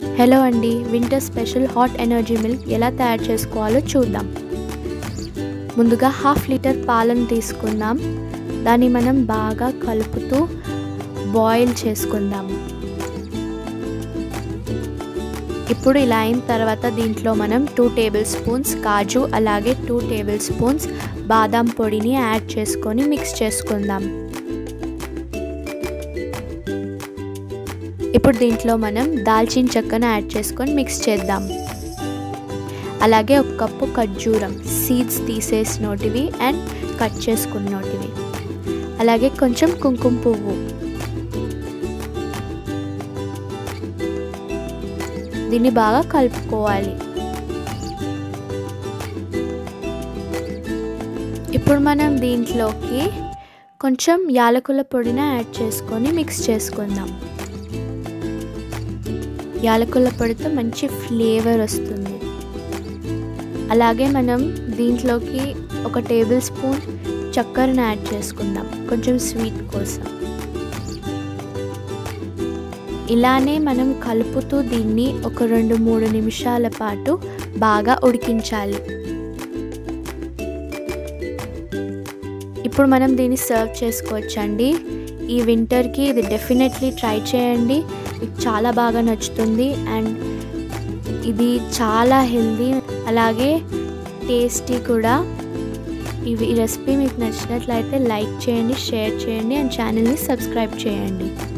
hello అండి winter special hot energy milk ఎలా తయారు చేసుకోవాలో చూద్దాం ముందుగా హాఫ్ లీటర్ పాలను తీసుకుందాం దాన్ని మనం బాగా కలుపుతూ బాయిల్ చేసుకుందాం ఇప్పుడు ఇలా అయిన తర్వాత దీంట్లో మనం టూ టేబుల్ స్పూన్స్ కాజు అలాగే టూ టేబుల్ స్పూన్స్ బాదం పొడిని యాడ్ చేసుకొని మిక్స్ చేసుకుందాం ఇప్పుడు దీంట్లో మనం దాల్చిన చెక్కను యాడ్ చేసుకొని మిక్స్ చేద్దాం అలాగే ఒక కప్పు ఖర్జూరం సీడ్స్ తీసేసినోటివి అండ్ కట్ చేసుకున్నోటివి అలాగే కొంచెం కుంకుమ పువ్వు దీన్ని బాగా కలుపుకోవాలి ఇప్పుడు మనం దీంట్లోకి కొంచెం యాలకుల పొడిని యాడ్ చేసుకొని మిక్స్ చేసుకుందాం యాలకుల పొడితో మంచి ఫ్లేవర్ వస్తుంది అలాగే మనం దీంట్లోకి ఒక టేబుల్ స్పూన్ చక్కెరను యాడ్ చేసుకుందాం కొంచెం స్వీట్ కోసం ఇలానే మనం కలుపుతూ దీన్ని ఒక రెండు మూడు నిమిషాల పాటు బాగా ఉడికించాలి ఇప్పుడు మనం దీన్ని సర్వ్ చేసుకోవచ్చండి ఈ వింటర్కి ఇది డెఫినెట్లీ ట్రై చేయండి మీకు చాలా బాగా నచ్చుతుంది అండ్ ఇది చాలా హెల్దీ అలాగే టేస్టీ కూడా ఇవి ఈ రెసిపీ మీకు నచ్చినట్లయితే లైక్ చేయండి షేర్ చేయండి అండ్ ఛానల్ని సబ్స్క్రైబ్ చేయండి